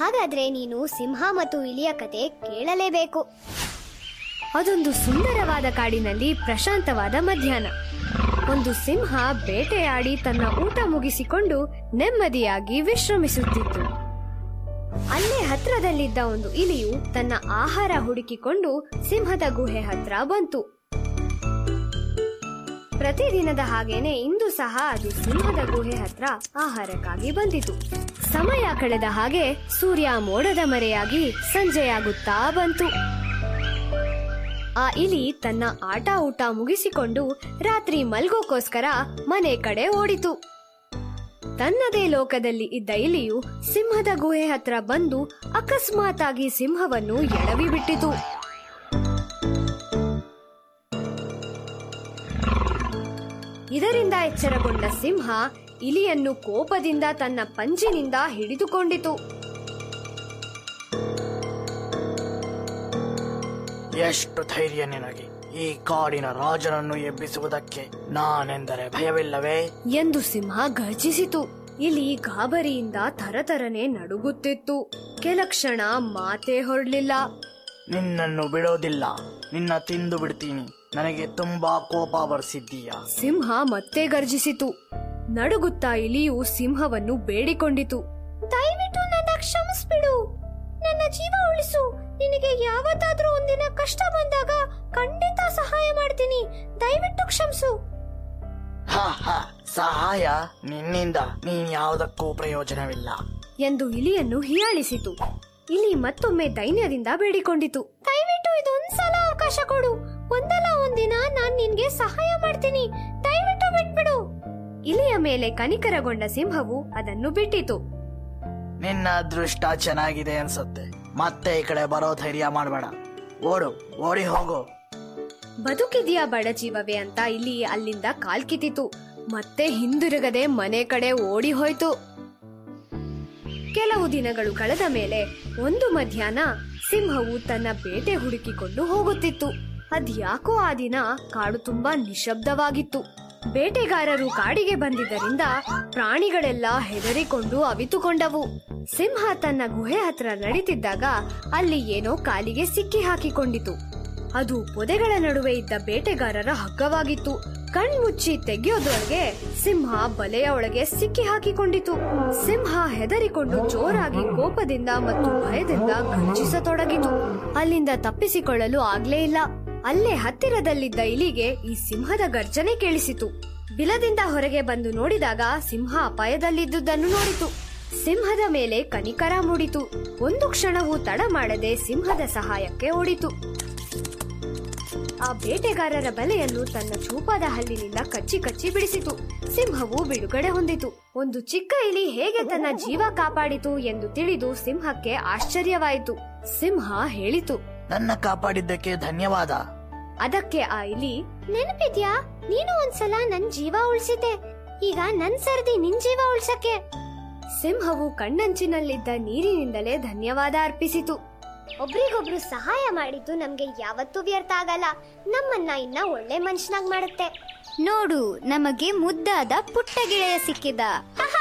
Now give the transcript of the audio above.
ಹಾಗಾದ್ರೆ ನೀನು ಸಿಂಹ ಮತ್ತು ಇಲಿಯ ಕತೆ ಕೇಳಲೇಬೇಕು ಅದೊಂದು ಸುಂದರವಾದ ಕಾಡಿನಲ್ಲಿ ಪ್ರಶಾಂತವಾದ ಮಧ್ಯಾಹ್ನ ಒಂದು ಸಿಂಹ ಬೇಟೆಯಾಡಿ ತನ್ನ ಊಟ ಮುಗಿಸಿಕೊಂಡು ನೆಮ್ಮದಿಯಾಗಿ ವಿಶ್ರಮಿಸುತ್ತಿತ್ತು ಅಲ್ಲೇ ಹತ್ರದಲ್ಲಿದ್ದ ಒಂದು ಇಲಿಯು ತನ್ನ ಆಹಾರ ಹುಡುಕಿಕೊಂಡು ಸಿಂಹದ ಗುಹೆ ಹತ್ರ ಬಂತು ಪ್ರತಿದಿನದ ಹಾಗೇನೆ ಇಂದು ಸಹ ಅದು ಸಿಂಹದ ಗುಹೆ ಹತ್ರ ಆಹಾರಕ್ಕಾಗಿ ಬಂದಿತು ಸಮಯ ಕಳೆದ ಹಾಗೆ ಸೂರ್ಯ ಮೋಡದ ಮರೆಯಾಗಿ ಸಂಜೆಯಾಗುತ್ತಾ ಬಂತು ಆ ಇಲಿ ತನ್ನ ಆಟ ಊಟ ಮುಗಿಸಿಕೊಂಡು ರಾತ್ರಿ ಮಲ್ಗೋಕೋಸ್ಕರ ಮನೆ ಕಡೆ ಓಡಿತು ತನ್ನದೇ ಲೋಕದಲ್ಲಿ ಇದ್ದ ಇಲಿಯು ಸಿಂಹದ ಗುಹೆ ಹತ್ರ ಬಂದು ಅಕಸ್ಮಾತಾಗಿ ಸಿಂಹವನ್ನು ಎಡವಿ ಬಿಟ್ಟಿತು ಇದರಿಂದ ಎಚ್ಚರಗೊಂಡ ಸಿಂಹ ಇಲಿಯನ್ನು ಕೋಪದಿಂದ ತನ್ನ ಪಂಜಿನಿಂದ ಹಿಡಿದುಕೊಂಡಿತು ಎಷ್ಟು ಧೈರ್ಯ ನಿನಗೆ ಈ ಕಾಡಿನ ರಾಜನನ್ನು ಎಬ್ಬಿಸುವುದಕ್ಕೆ ನಾನೆಂದರೆ ಭಯವಿಲ್ಲವೇ ಎಂದು ಸಿಂಹ ಗರ್ಜಿಸಿತು ಇಲಿ ಗಾಬರಿಯಿಂದ ತರತರನೆ ನಡುಗುತ್ತಿತ್ತು ಕೆಲ ಕ್ಷಣ ಮಾತೇ ಹೊರಡ್ಲಿಲ್ಲ ನಿನ್ನನ್ನು ಬಿಡೋದಿಲ್ಲ ನಿನ್ನ ತಿಂದು ಬಿಡ್ತೀನಿ ನನಗೆ ತುಂಬಾ ಕೋಪ ಬರ್ಸಿದ್ದೀಯ ಸಿಂಹ ಮತ್ತೆ ಗರ್ಜಿಸಿತು ನಡುಗುತ್ತಾ ಇಲಿಯು ಸಿಂಹವನ್ನು ಬೇಡಿಕೊಂಡಿತು ದಯವಿಟ್ಟು ನನ್ನ ಕ್ಷಮಿಸ್ಬಿಡು ನನ್ನ ಜೀವ ಉಳಿಸು ನಿನಗೆ ಯಾವತ್ತಾದ್ರೂ ಒಂದಿನ ಕಷ್ಟ ಬಂದಾಗ ಖಂಡಿತ ಸಹಾಯ ಮಾಡ್ತೀನಿ ದಯವಿಟ್ಟು ಕ್ಷಮಿಸು ಹ ಹ ಸಹಾಯ ನಿನ್ನಿಂದ ನೀನ್ ಯಾವುದಕ್ಕೂ ಪ್ರಯೋಜನವಿಲ್ಲ ಎಂದು ಇಲಿಯನ್ನು ಹೀಯಾಳಿಸಿತು ಇಲಿ ಮತ್ತೊಮ್ಮೆ ದೈನ್ಯದಿಂದ ಬೇಡಿಕೊಂಡಿತು ದಯವಿಟ್ಟು ಇದೊಂದ್ಸಲ ಅವಕಾಶ ಕೊಡು ಒಂದಲ್ಲ ಒಂದಿನ ನಾನ್ ನಿನ್ಗೆ ಸಹಾಯ ಮಾಡ್ತೀನಿ ದಯವಿಟ್ಟು ಬಿಟ್ಬಿಡು ಇಲಿಯ ಮೇಲೆ ಕನಿಕರಗೊಂಡ ಸಿಂಹವು ಅದನ್ನು ಬಿಟ್ಟಿತು ನಿನ್ನ ಅದೃಷ್ಟ ಚೆನ್ನಾಗಿದೆ ಅನ್ಸುತ್ತೆ ಮತ್ತೆ ಈ ಕಡೆ ಬರೋ ಧೈರ್ಯ ಮಾಡಬೇಡ ಓಡು ಓಡಿ ಹೋಗು ಬದುಕಿದೆಯಾ ಬಡ ಜೀವವೇ ಅಂತ ಇಲ್ಲಿ ಅಲ್ಲಿಂದ ಕಾಲ್ಕಿತಿತು ಮತ್ತೆ ಹಿಂದಿರುಗದೆ ಮನೆ ಕಡೆ ಓಡಿ ಹೋಯ್ತು ಕೆಲವು ದಿನಗಳು ಕಳೆದ ಮೇಲೆ ಒಂದು ಮಧ್ಯಾಹ್ನ ಸಿಂಹವು ತನ್ನ ಬೇಟೆ ಹುಡುಕಿಕೊಂಡು ಹೋಗುತ್ತಿತ್ತು ಅದ್ಯಾಕೋ ಆ ದಿನ ಕಾಡು ತುಂಬಾ ನಿಶಬ್ದವಾಗಿತ್ತು ಬೇಟೆಗಾರರು ಕಾಡಿಗೆ ಬಂದಿದ್ದರಿಂದ ಪ್ರಾಣಿಗಳೆಲ್ಲ ಹೆದರಿಕೊಂಡು ಅವಿತುಕೊಂಡವು ಸಿಂಹ ತನ್ನ ಗುಹೆ ಹತ್ರ ನಡೀತಿದ್ದಾಗ ಅಲ್ಲಿ ಏನೋ ಕಾಲಿಗೆ ಸಿಕ್ಕಿ ಹಾಕಿಕೊಂಡಿತು ಅದು ಪೊದೆಗಳ ನಡುವೆ ಇದ್ದ ಬೇಟೆಗಾರರ ಹಗ್ಗವಾಗಿತ್ತು ಕಣ್ಮುಚ್ಚಿ ತೆಗೆಯೋದ್ರೊಳಗೆ ಸಿಂಹ ಬಲೆಯ ಒಳಗೆ ಸಿಕ್ಕಿ ಹಾಕಿಕೊಂಡಿತು ಸಿಂಹ ಹೆದರಿಕೊಂಡು ಜೋರಾಗಿ ಕೋಪದಿಂದ ಮತ್ತು ಭಯದಿಂದ ಗರ್ಜಿಸತೊಡಗಿತು ಅಲ್ಲಿಂದ ತಪ್ಪಿಸಿಕೊಳ್ಳಲು ಆಗ್ಲೇ ಇಲ್ಲ ಅಲ್ಲೇ ಹತ್ತಿರದಲ್ಲಿದ್ದ ಇಲಿಗೆ ಈ ಸಿಂಹದ ಗರ್ಜನೆ ಕೇಳಿಸಿತು ಬಿಲದಿಂದ ಹೊರಗೆ ಬಂದು ನೋಡಿದಾಗ ಸಿಂಹ ಅಪಾಯದಲ್ಲಿದ್ದುದನ್ನು ನೋಡಿತು ಸಿಂಹದ ಮೇಲೆ ಕನಿಕರ ಮೂಡಿತು ಒಂದು ಕ್ಷಣವೂ ತಡ ಮಾಡದೆ ಸಿಂಹದ ಸಹಾಯಕ್ಕೆ ಓಡಿತು ಆ ಬೇಟೆಗಾರರ ಬಲೆಯನ್ನು ತನ್ನ ಚೂಪಾದ ಹಲ್ಲಿನಿಂದ ಕಚ್ಚಿ ಕಚ್ಚಿ ಬಿಡಿಸಿತು ಸಿಂಹವು ಬಿಡುಗಡೆ ಹೊಂದಿತು ಒಂದು ಚಿಕ್ಕ ಇಲಿ ಹೇಗೆ ತನ್ನ ಜೀವ ಕಾಪಾಡಿತು ಎಂದು ತಿಳಿದು ಸಿಂಹಕ್ಕೆ ಆಶ್ಚರ್ಯವಾಯಿತು ಸಿಂಹ ಹೇಳಿತು ನನ್ನ ಕಾಪಾಡಿದ್ದಕ್ಕೆ ಧನ್ಯವಾದ ಅದಕ್ಕೆ ಆ ಇಲಿ ನೆನಪಿದ್ಯಾ ನೀನು ಒಂದ್ಸಲ ನನ್ ಜೀವ ಉಳಿಸಿದ್ದೆ ಈಗ ನನ್ ಸರ್ದಿ ನಿನ್ ಜೀವ ಉಳ್ಸಕ್ಕೆ ಸಿಂಹವು ಕಣ್ಣಂಚಿನಲ್ಲಿದ್ದ ನೀರಿನಿಂದಲೇ ಧನ್ಯವಾದ ಅರ್ಪಿಸಿತು ಒಬ್ರಿಗೊಬ್ರು ಸಹಾಯ ಮಾಡಿದ್ದು ನಮ್ಗೆ ಯಾವತ್ತೂ ವ್ಯರ್ಥ ಆಗಲ್ಲ ನಮ್ಮನ್ನ ಇನ್ನ ಒಳ್ಳೆ ಮನುಷ್ಯನಾಗ್ ಮಾಡುತ್ತೆ ನೋಡು ನಮಗೆ ಮುದ್ದಾದ ಪುಟ್ಟ ಗೆಳೆಯ ಸಿಕ್ಕಿದ